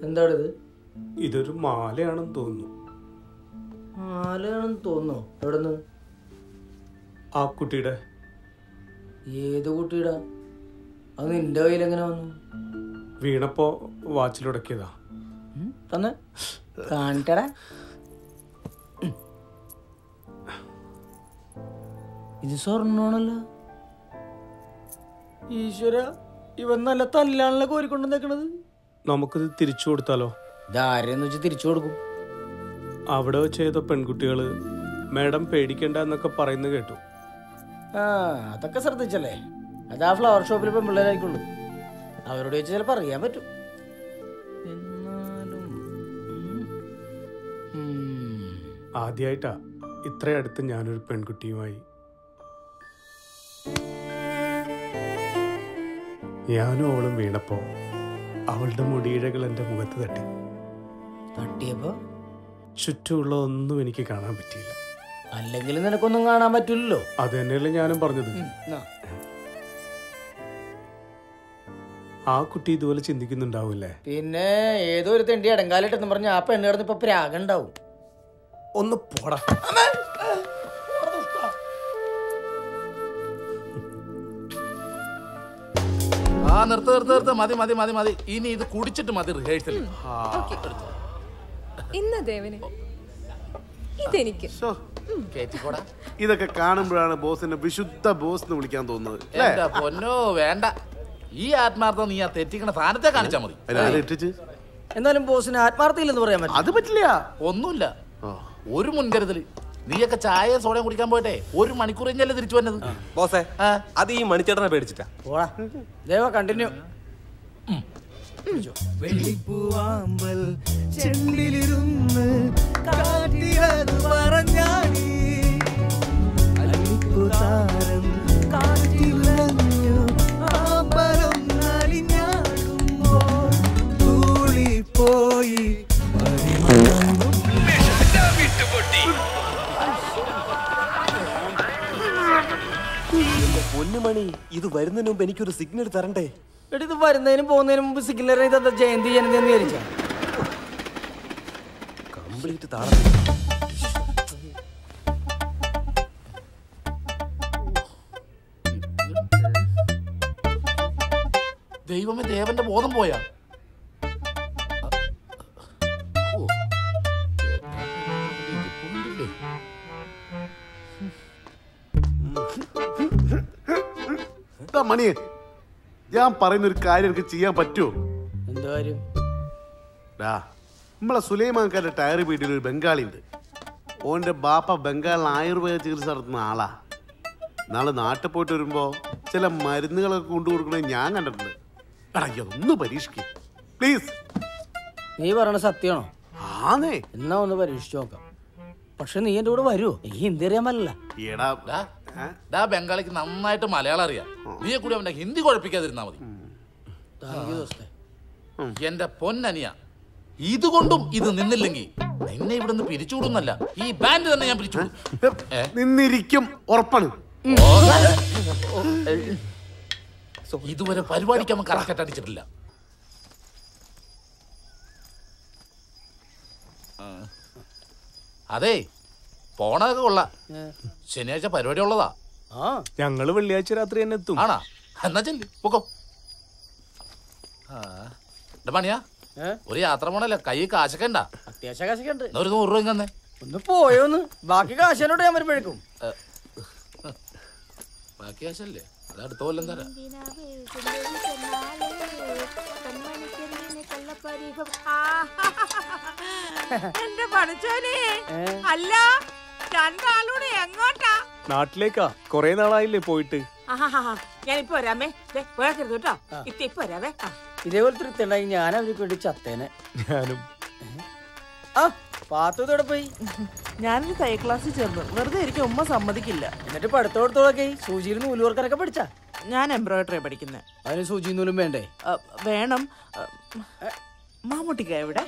എന്താണിത് ഇതൊരു മാലയാണെന്ന് തോന്നുന്നു മാലയാണെന്ന് തോന്നുന്നു എവിടെ നിന്ന് ആ കുട്ടിയുടെ ഏത് കുട്ടിയുടെ അത് നിന്റെ കയ്യിൽ എങ്ങനെ വന്നു വീണപ്പോ വാച്ചിലുടക്കിയതാ ഉം, തന്നെ കാണിക്കടാ ഉം. ഇത് സ്വർണ്ണമാണല്ലോ ഈശ്വര ഇവൻ നല്ല തല്ലാണല്ലോ കോരിക്കൊണ്ടുവന്നേക്കണത് നമുക്കിത് തിരിച്ചു കൊടുത്താലോ ഇതാരെന്ന് വെച്ച് തിരിച്ചു കൊടുക്കും അവിടെ ചെയ്ത പെൺകുട്ടികള് മാഡം പേടിക്കണ്ട എന്നൊക്കെ പറയുന്നത് കേട്ടു ആ അതൊക്കെ ശ്രദ്ധിച്ചല്ലേ അത് ആ ഫ്ലവർ ഷോപ്പിൽ ഇപ്പം പിള്ളേരായിക്കുള്ളൂ അവരോട് ചോദിച്ചാൽ ചിലപ്പോൾ അറിയാൻ പറ്റും എന്നാലും ഉം. ഉം. ആദ്യമായിട്ടാ ഇത്ര അടുത്ത് ഞാനൊരു പെൺകുട്ടിയുമായി ഞാനും അവളും വീണപ്പോ അവളുടെ മുടിയിഴകൾ എൻ്റെ മുഖത്ത് തട്ടി തട്ടിയപ്പോ ചുറ്റുമുള്ള ഒന്നും എനിക്ക് കാണാൻ പറ്റിയില്ല അല്ലെങ്കിൽ നിനക്കൊന്നും കാണാൻ പറ്റില്ലല്ലോ അത് തന്നെയല്ലേ ഞാനും പറഞ്ഞത് എന്നാ, ആ കുട്ടി ഇതുപോലെ ചിന്തിക്കുന്നുണ്ടാവില്ലേ പിന്നെ ഏതോ ഒരു തെണ്ടി ഇടങ്കാലിട്ടെന്ന് പറഞ്ഞ ആ പെണ്ണ് കിടന്ന് ഇപ്പൊ പ്രാഗുണ്ടാവും ഒന്ന് പോടാ ആ നിർത്ത് നിർത്ത് നിർത്ത് മതി മതി മതി മതി ഇനി ഇത് കുടിച്ചിട്ട് മതി റിഹേഴ്സൽ ഇന്ന ദേവന് ഇതെനിക്ക് കേറ്റിക്കോടാ ഇതൊക്കെ കാണുമ്പോഴാണ് ബോസിനെ വിശുദ്ധ ബോസ് എന്ന് വിളിക്കാൻ തോന്നുന്നത് അല്ലേ എന്റെ പൊന്നോ വേണ്ട ഈ ആത്മാർത്ഥം നീ ആ തെറ്റിക്കണ സ്ഥാനത്തെ കാണിച്ചാ മതി അതിനാരെ ഇട്ടിച്ച് എന്നാലും ബോസിന് ആത്മാർത്ഥയില്ലെന്ന് പറയാൻ പറ്റും അത് പറ്റില്ല ഒന്നുമില്ല ഒരു മുൻകരുതല് നീയൊക്കെ ചായ സോഡയും കുടിക്കാൻ പോയിട്ടെ ഒരു മണിക്കൂർ കഴിഞ്ഞല്ലേ തിരിച്ചു വന്നത് ബോസേ ആ. അത് ഈ മണിച്ചേട്ടനെ പേടിച്ചിട്ടാ പോടാ ദേവ കണ്ടിന്യൂ വെള്ളിപ്പൂവാമ്പൽ ചെണ്ടിലിരുന്ന് കാട്ടിയത് പറഞ്ഞാടി അല്ലിപ്പുതാരം കാറ്റിലഞ്ഞു ആമ്പലം നലിഞ്ഞാടുമ്പോൾ തൂളിപ്പോയി പൊന്നുമണി ഇത് വരുന്നതിന് മുമ്പ് എനിക്കൊരു സിഗ്നൽ തരണ്ടേ എടി ഇത് വരുന്നതിനും പോകുന്നതിനും മുമ്പ് സിഗ്നൽ ഇതെന്താ ജയന്തി ജയന്തി എന്ന് വിചാരിച്ചാ കംപ്ലീറ്റ് താളം ദൈവമേ ദേവന്റെ ബോധം പോയാ ഓ. ഇതിപ്പുണ്ടില്ലേ? ഇതാ മണിയെ ഞാൻ പറയുന്ന ഒരു കാര്യം എനിക്ക് ചെയ്യാൻ പറ്റുമോ എന്ത് കാര്യം ഡാ നമ്മളെ സുലൈമാൻകാരുടെ ടയർ വീട്ടിൽ ഒരു ബംഗാളി ഉണ്ട് ഓന്റെ ബാപ്പ ബംഗാളിൽ ആയുർവേദ ചികിത്സ നടത്തുന്ന ആളാ നാളെ നാട്ടിൽ പോയിട്ട് വരുമ്പോ ചില മരുന്നുകളൊക്കെ കൊണ്ടു കൊടുക്കണത് ഞാൻ കണ്ടിട്ടുണ്ട് എടാ ഒന്ന് പരീക്ഷിക്കും പ്ലീസ് നീ പറയണ സത്യമാണോ ആന്നേ എന്നാ ഒന്ന് പരീക്ഷിച്ചു നോക്കാം പക്ഷെ നീ എന്റെ കൂടെ വരുമോ എനിക്ക് ഹിന്ദി അറിയാൻ പറ്റില്ല എടാ ഡാ, ഡാ ബംഗാളിക്ക് നന്നായിട്ട് മലയാളം അറിയാം നീയെ കൂടി അവന്റെ ഹിന്ദി കുഴപ്പിക്കാതിരുന്നാ മതി താങ്ക് യു ദോസ്തേ എന്റെ പൊന്നനിയ ഇതുകൊണ്ടും ഇത് നിന്നില്ലെങ്കിൽ നിന്നെ ഇവിടുന്ന് പിരിച്ചുവിടുന്നല്ല ഈ ബാൻഡ് തന്നെ ഞാൻ പിരിച്ചുവിടും ഏ? നിന്നിരിക്കും ഉറപ്പാണ് ഇതുവരെ പരിപാടിക്ക് അവൻ കറക്റ്റ് അടിച്ചിട്ടില്ല ആ. അതെ പോണതൊക്കെ കൊള്ളാം ശനിയാഴ്ച പരിപാടി ഉള്ളതാ ആ ഞങ്ങള് വെള്ളിയാഴ്ച രാത്രി തന്നെ എത്തും ആണാ എന്നാ ചെല്ലി പൊക്കോ ആ എടാ പണിയാ ഏ? ഒരു യാത്ര പോണല്ലേ കൈ കാശൊക്കെ ഉണ്ടാ അത്യാവശ്യം കാശൊക്കെ ഉണ്ട് എന്നാ ഒരു നൂറ് രൂപ തന്നെ ഒന്ന് പോയോന്ന് ബാക്കി കാശനോട് ഞാൻ വരുമ്പോഴേക്കും ബാക്കി കാശല്ലേ അത് അടുത്ത കൊല്ലം തരാം എന്റെ പഠിച്ചോനെ അല്ല രണ്ടാളൂടെ എങ്ങോട്ടാ നാട്ടിലേക്കാ കൊറേ നാളായില്ലേ പോയിട്ട് ആഹാഹാ. ഞാനിപ്പോ വരാമേ ദേ, പോയക്കരുത് കേട്ടോ ഇത്ത ഇപ്പൊ വരാവേ ആ. ഇതേപോലെ തൃത്തുണ്ടായി ഞാൻ അവർക്ക് വേണ്ടി ചത്തേനെ ഞാനും ആ പാത്തു ഇതോടെ പോയി ഞാനൊരു തയ്യ ക്ലാസ്സിൽ ചേർന്നു വെറുതെ ഇരിക്കും ഉമ്മ സമ്മതിക്കില്ല എന്നിട്ട് പഠിത്തോടത്തോളൊക്കെ സൂചിയിൽ നൂലുവർക്കാനൊക്കെ പഠിച്ചാ ഞാൻ എംബ്രോയിഡറി പഠിക്കുന്നത് അതിന് സൂചി നൂലും വേണ്ടേ വേണം അ, മാമ്മൂട്ടിക്ക എവിടെ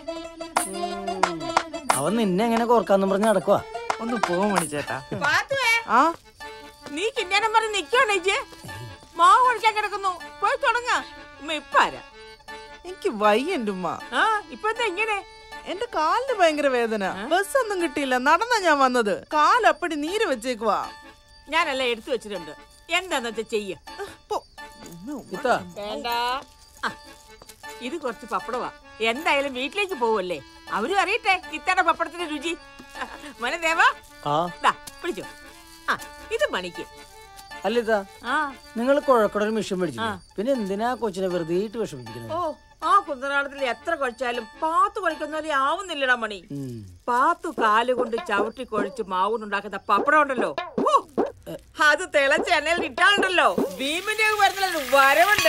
അവൻ നിന്നെ എങ്ങനെ കോർക്കാന്നും പറഞ്ഞ് നടക്കുവാ ഒന്ന് പോവാൻ മണിച്ചേട്ടാ പാത്തുവേ ആ നീ കിന്നാനം പറഞ്ഞ് നിക്കണേച്ചേ മാവ് കുടിക്കാൻ കിടക്കുന്നു പോയി തുടങ്ങ ഉമ്മ ഇപ്പൊ ആരാ എനിക്ക് വയ്യ എൻ്റെ ഉമ്മ ആ ഇപ്പൊ ഇപ്പൊ എന്താ ഇങ്ങനെ എന്റെ കാലിന് ഭയങ്കര വേദന ബസ് ഒന്നും കിട്ടിയില്ല നടന്നാ ഞാൻ വന്നത് കാലപ്പടി നീര് വെച്ചേക്കുവാ ഞാനെല്ലാം എടുത്തു വെച്ചിട്ടുണ്ട് എന്താന്ന് വെച്ചാ ചെയ്യ പോ. ഇത്താ വേണ്ട ആ, ഇത് കുറച്ച് പപ്പടവാ എന്തായാലും വീട്ടിലേക്ക് പോവല്ലേ അവരും അറിയട്ടെ ഇത്തയുടെ പപ്പടത്തിന്റെ രുചി മോനെ ദേവാ ആ ദാ പിടിച്ചോ ആ ഇത് മണിക്ക് അല്ല ഇതാ ആ നിങ്ങൾ കുഴക്കട ഒരു മിഷൻ മേടിച്ചു ആ. പിന്നെ എന്തിനാ കൊച്ചിനെ വെറുതെ ഇട്ട് വിഷമിപ്പിക്കുന്നത് ഓ ആ കുന്തനാളത്തിൽ എത്ര കുഴച്ചാലും പാത്തു കുഴക്കുന്ന പോലെ ആവുന്നില്ലടാ മണി ഉം. പാത്തു കാല് കൊണ്ട് ചവിട്ടി കുഴച്ച് മാവുന്നുണ്ടാക്കുന്ന പപ്പടം ഉണ്ടല്ലോ ഹോ, അത് തിളച്ച എണ്ണയിൽ ഇട്ടാണ്ടല്ലോ ഭീമിന്റെ വരുന്ന വരവുണ്ട്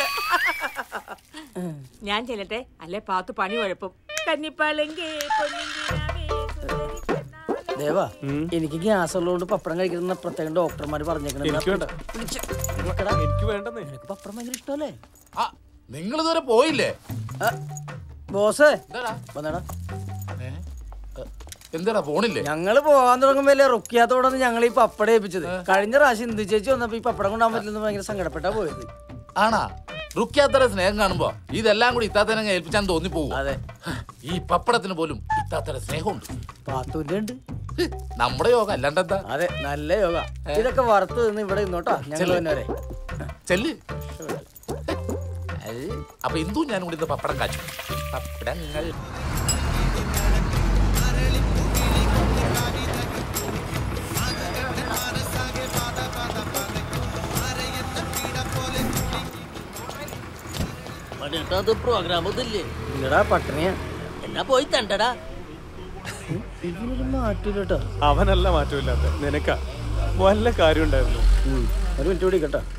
ഞാൻ ചെല്ലട്ടെ അല്ലെ പാത്തു പണി കുഴപ്പം കന്നിപ്പാലെങ്കി പൊന്നിങ്കിനാവേ സുന്ദരി ദേവാ എനിക്ക് ഗ്യാസ് ഉള്ളതുകൊണ്ട് പപ്പടം കഴിക്കുന്ന പ്രത്യേകം ഡോക്ടർമാർ പറഞ്ഞേക്കണം എനിക്ക് വേണ്ട എനിക്ക് വേണ്ടെന്നേ നിനക്ക് പപ്പടം ഭയങ്കര ഇഷ്ടമല്ലേ ആ നിങ്ങൾ ഇതുവരെ പോയില്ലേ ആ, ബോസേ എന്താടാ വന്നടാ ഏ? ഏ, എന്താടാ പോണില്ലേ ഞങ്ങള് പോകാൻ തുടങ്ങുമ്പല്ലേ റുക്കിയാത്തോടാണ് ഞങ്ങൾ ഈ പപ്പടം ഏൽപ്പിച്ചത് കഴിഞ്ഞ പ്രാവശ്യം ഇന്ദു ചേച്ചി വന്നപ്പോ ഈ പപ്പടം കൊണ്ടാൻ പറ്റില്ലെന്ന് ഭയങ്കര സങ്കടപ്പെട്ടാ പോയത് ആണാ റുക്കാത്തറ സ്നേഹം കാണുമ്പോ ഇതെല്ലാം കൂടി ഇത്താത്തനെ ഏൽപ്പിച്ചാൻ തോന്നിപ്പോവും അതെ ഈ പപ്പടത്തിന് പോലും ഇത്താത്തര സ്നേഹമുണ്ട് പാത്തൂന്റെ ഉണ്ട് ഹ്, നമ്മുടെ യോഗ അല്ലാണ്ടെന്താ അതെ നല്ല യോഗ ഇതൊക്കെ വറുത്ത് നിന്ന് ഇവിടെ ഇന്നോട്ടാ ഞങ്ങൾ ചെല്ല്. തന്നെ വരെ ചെല്ല് അത് അപ്പൊ എന്തു ഞാൻ കൂടി ഇന്ന് പപ്പടം കാച്ചു പപ്പടങ്ങൾ അത് പ്രോഗ്രാം ഒന്നുമില്ലേ ഇല്ലടാ പട്ടണിയാ എന്നാ പോയി തണ്ടടാ ഇതിനൊരു മാറ്റൂല കേട്ടോ അവനല്ല മാറ്റമില്ലാത്ത നിനക്കാ വല്ല കാര്യം ഉണ്ടായിരുന്നു ഒരു മിനിറ്റ് കൂടി കേട്ടോ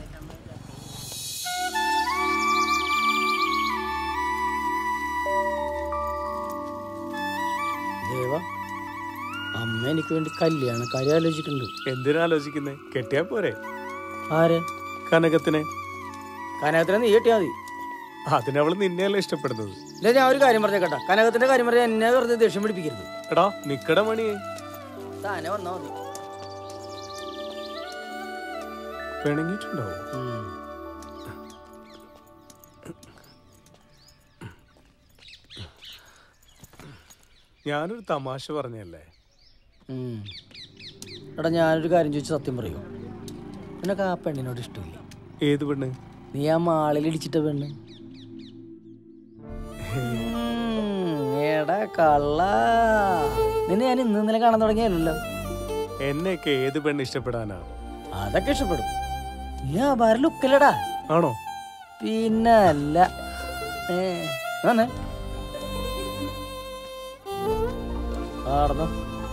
ദേവ അമ്മ എനിക്ക് വേണ്ടി കല്യാണ കാര്യം ആലോചിക്കുന്നുണ്ട് എന്തിനാ ആലോചിക്കുന്നേ കെട്ടിയാ പോരെ ആരെ കനകത്തിനെ കനകത്തിനെ നീ കെട്ടിയാ മതി അതിനവള് നിന്നെയല്ല ഇഷ്ടപ്പെടുന്നത് ഇല്ല ഞാൻ ഒരു കാര്യം പറഞ്ഞേക്കട്ടെ കനകത്തിന്റെ കാര്യം പറഞ്ഞാൽ എന്നെ വെറുതെ ദേഷ്യം പിടിപ്പിക്കരുത് എടാ നിക്കട മണിയെ താനെ വന്നാ മതി പിണങ്ങിയിട്ടുണ്ടാവും ഉം. ഞാനൊരു തമാശ പറഞ്ഞല്ലേ ഉം. എടാ ഞാനൊരു കാര്യം ചോദിച്ചു സത്യം പറയൂ നിനക്ക് ആ പെണ്ണിനോട് ഇഷ്ടമില്ല ഏത് പെണ്ണ് നീ ആ മാളിൽ ഇടിച്ചിട്ട പെണ്ണ് ഉം, എടാ കള്ള നിന്നെ ഞാൻ ഇന്ന് ഇന്നലെ കാണാൻ തുടങ്ങിയല്ലോ എന്നെയൊക്കെ ഏത് പെണ്ണ് ഇഷ്ടപ്പെടാനാ അതൊക്കെ ഇഷ്ടപ്പെടും നീ ആ ഭാര ലുക്കല്ലടാ ആണോ പിന്നെ അല്ല ഏ ആണേ ആടന്നോ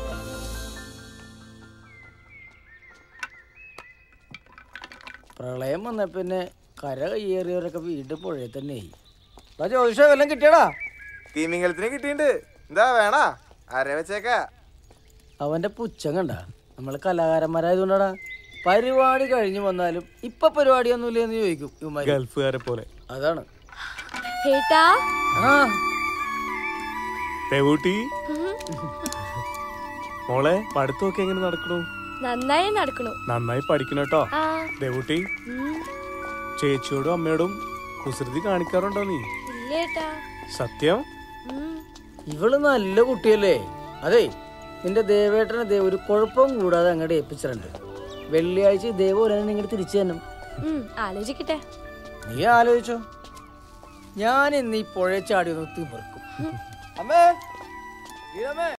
പ്രളയം വന്ന പിന്നെ കര കയ്യേറിയവരൊക്കെ വീണ്ടും പുഴയിൽ തന്നെ ആയി ജ്യോതിഷ വല്ലതും കിട്ടിയടാ തീമിങ്കലത്തിന് കിട്ടിയിട്ടുണ്ട് എന്താ വേണാ അര വെച്ചേക്കാ അവന്റെ പുച്ഛം കണ്ട നമ്മൾ കലാകാരന്മാരായതുകൊണ്ടാടാ പരിപാടി കഴിഞ്ഞു വന്നാലും ഇപ്പൊ പരിപാടിയൊന്നുമില്ല എന്ന് ചോദിക്കും ഇവന്മാര്. ഗൾഫുകാരെ പോലെ അതാണ് ഏട്ടാ ആ ദേവൂട്ടി മോളെ പഠിത്തമൊക്കെ എങ്ങനെ നടക്കണു നന്നായി നടക്കണു നന്നായി പഠിക്കണം കേട്ടോ ആ ദേവൂട്ടി ഉം. ചേച്ചിയോടും അമ്മയോടും കുസൃതി കാണിക്കാറുണ്ടോ നീ ഇല്ലേട്ടാ സത്യം ഉം. ഇവള് നല്ല കുട്ടിയല്ലേ അതെ നിന്റെ ദേവേട്ടനെ ദേ ഒരു കുഴപ്പവും കൂടാതെ അങ്ങോട്ട് ഏൽപ്പിച്ചിട്ടുണ്ട് വെള്ളിയാഴ്ച ദേവോലനെ ഇങ്ങോട്ട് തിരിച്ചു തന്നെ ഉം, ആലോചിക്കട്ടെ നീ ആലോചിച്ചോ ഞാൻ ഇന്ന് ഈ പുഴ ചാടി ഒന്ന് തിമിർക്കും അമ്മേ ഈരമ്മേ